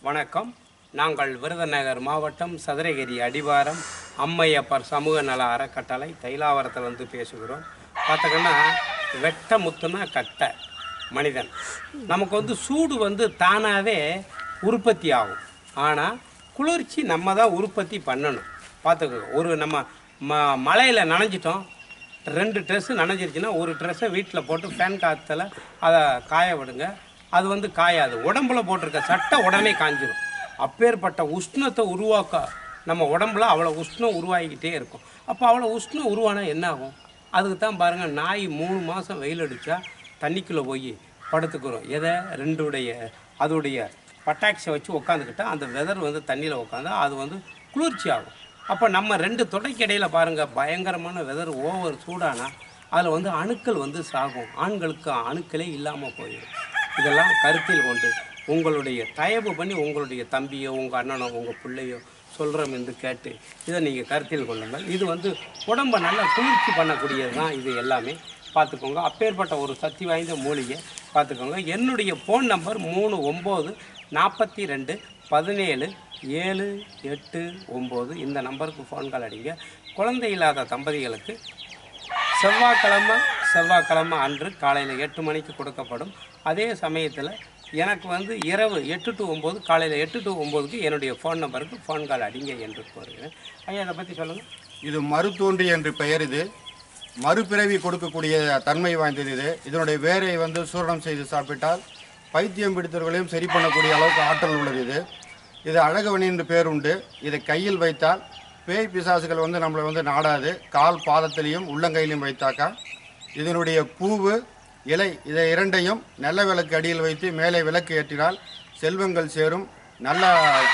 வணக்கம் நாங்கள் விருதுநகர் மாவட்டம் சதுரகிரி அடிவாரம் அம்மையப்பர் சமூக நல அறக்கட்டளை தைலாவரத்தில் வந்து பேசுகிறோம் பார்த்தீங்கன்னா வெட்ட முத்துனா கட்டை மனிதன் நமக்கு வந்து சூடு வந்து தானாகவே உற்பத்தி ஆகும் ஆனால் குளிர்ச்சி நம்ம தான் உற்பத்தி பண்ணணும் பார்த்துக்கோங்க ஒரு நம்ம ம மழையில் நனைஞ்சிட்டோம் ரெண்டு ட்ரெஸ்ஸு நனைஞ்சிருச்சுன்னா ஒரு ட்ரெஸ்ஸை வீட்டில் போட்டு ஃபேன் காற்றுல அதை காய விடுங்க அது வந்து காயாது உடம்புல போட்டிருக்க சட்டை உடனே காஞ்சிரும் அப்பேற்பட்ட உஷ்ணத்தை உருவாக்க நம்ம உடம்புல அவ்வளோ உஷ்ணம் உருவாகிக்கிட்டே இருக்கும் அப்போ அவ்வளோ உஷ்ணம் உருவானா என்ன ஆகும் அதுக்கு தான் பாருங்கள் நாய் மூணு மாதம் வெயில் அடித்தா தண்ணிக்குள்ளே போய் படுத்துக்கிறோம் எதை ரெண்டுடைய அதோடைய பட்டாக்ஸை வச்சு உட்காந்துக்கிட்டா அந்த வெதர் வந்து தண்ணியில் உட்காந்தா அது வந்து குளிர்ச்சி ஆகும் அப்போ நம்ம ரெண்டு தொடைக்கிடையில் பாருங்கள் பயங்கரமான வெதர் ஓவர் சூடானா அதில் வந்து அணுக்கள் வந்து சாகும் ஆண்களுக்கு அணுக்களே இல்லாமல் போயிடும் இதெல்லாம் கருத்தில் கொண்டு உங்களுடைய தயவு பண்ணி உங்களுடைய தம்பியோ உங்கள் அண்ணனோ உங்கள் பிள்ளையோ சொல்கிறோம் என்று கேட்டு இதை நீங்கள் கருத்தில் கொள்ளுங்கள் இது வந்து உடம்பை நல்லா குளிர்ச்சி பண்ணக்கூடியது தான் இது எல்லாமே பார்த்துக்கோங்க அப்பேற்பட்ட ஒரு சக்தி வாய்ந்த மூலிகை பார்த்துக்கோங்க என்னுடைய ஃபோன் நம்பர் மூணு ஒம்பது நாற்பத்தி ரெண்டு பதினேழு ஏழு எட்டு ஒம்பது இந்த நம்பருக்கு ஃபோன் கால் அடிங்க குழந்தை இல்லாத தம்பதிகளுக்கு செவ்வாய்க்கிழமை செவ்வாய்க்கிழமை அன்று காலையில் எட்டு மணிக்கு கொடுக்கப்படும் அதே சமயத்தில் எனக்கு வந்து இரவு எட்டு டு ஒம்பது காலையில் எட்டு டு ஒம்போதுக்கு என்னுடைய ஃபோன் நம்பருக்கு ஃபோன் கால் அடிங்க என்று கோருகிறேன் ஐயா அதை பற்றி சொல்லுங்கள் இது மருத்தோன்றி என்று பெயர் இது மறுபிறவி கொடுக்கக்கூடிய தன்மை வாய்ந்தது இது இதனுடைய வேரை வந்து சூரணம் செய்து சாப்பிட்டால் பைத்தியம் பிடித்தவர்களையும் சரி பண்ணக்கூடிய அளவுக்கு ஆற்றல் உள்ளது இது இது அழகவனி என்று பேர் உண்டு இதை கையில் வைத்தால் பேய் பிசாசுகள் வந்து நம்மளை வந்து நாடாது கால் பாதத்திலையும் உள்ளங்கையிலையும் வைத்தாக்கா இதனுடைய பூவு இலை இதை இரண்டையும் நல்ல விளக்கு அடியில் வைத்து மேலே விளக்கு ஏற்றினால் செல்வங்கள் சேரும் நல்ல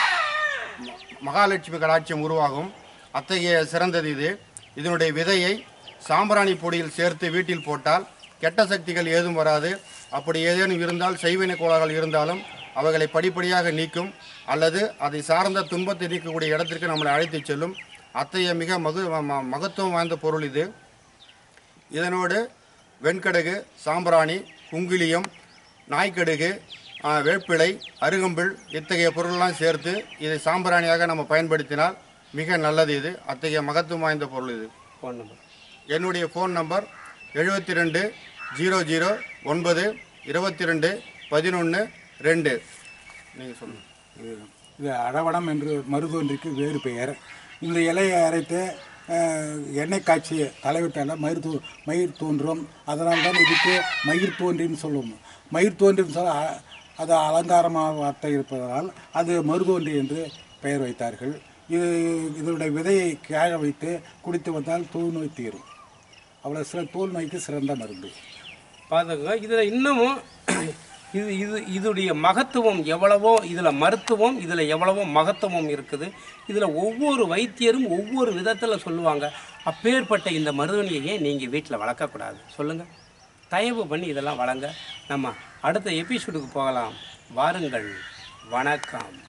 மகாலட்சுமி கடாட்சியம் உருவாகும் அத்தகைய சிறந்தது இது இதனுடைய விதையை சாம்பிராணி பொடியில் சேர்த்து வீட்டில் போட்டால் கெட்ட சக்திகள் ஏதும் வராது அப்படி ஏதேனும் இருந்தால் செய்வினை கோளாறுகள் இருந்தாலும் அவைகளை படிப்படியாக நீக்கும் அல்லது அதை சார்ந்த துன்பத்தை நீக்கக்கூடிய இடத்திற்கு நம்மளை அழைத்துச் செல்லும் அத்தகைய மிக மகு ம- மகத்துவம் வாய்ந்த பொருள் இது இதனோடு வெண்கடுகு சாம்பிராணி குங்கிலியம் நாய்க்கடுகு ஆ, வேப்பிலை அருகம்பில் இத்தகைய பொருளெல்லாம் சேர்த்து இதை சாம்பிராணியாக நம்ம பயன்படுத்தினால் மிக நல்லது இது அத்தகைய மகத்துவம் வாய்ந்த பொருள் இது ஃபோன் நம்பர் என்னுடைய ஃபோன் நம்பர் எழுபத்தி ரெண்டு ஜீரோ ஜீரோ ஒன்பது இருபத்தி ரெண்டு பதினொன்று ரெண்டு நீங்கள் சொல்லுங்கள் இது அடவடம் என்று மருதொன்றிற்கு வேறு பெயர் இந்த இலையை அரைத்து அஹ், எண்ணெய் காய்ச்சி தலைவிட்டால மயிர் தோ மயிர் தோன்றும் அதனால தான் இதுக்கு மயிர் தோன்றின்னு சொல்லுவோம் மயிர் தோன்றின்னு சொல்ல அ- அது அலங்காரமாக வார்த்தை இருப்பதனால் அது மருதோன்றி என்று பெயர் வைத்தார்கள் இது இதனுடைய விதையை கேழ வைத்து குடித்து வந்தால் தோல் நோய் தீரும் அவ்வளோ சிற தோல் நோய்க்கு சிறந்த மருந்து பார்த்துக்கோங்க இதில் இன்னமும் இது இது இதுடைய மகத்துவம் எவ்வளவோ இதில் மருத்துவம் இதில் எவ்வளவோ மகத்துவம் இருக்குது இதில் ஒவ்வொரு வைத்தியரும் ஒவ்வொரு விதத்தில் சொல்லுவாங்க அப்பேற்பட்ட இந்த மருதனியை நீங்கள் வீட்டில் வளர்க்கக்கூடாது சொல்லுங்கள் தயவு பண்ணி இதெல்லாம் வளங்க நம்ம அடுத்த எபிசோடுக்கு போகலாம் வாருங்கள் வணக்கம்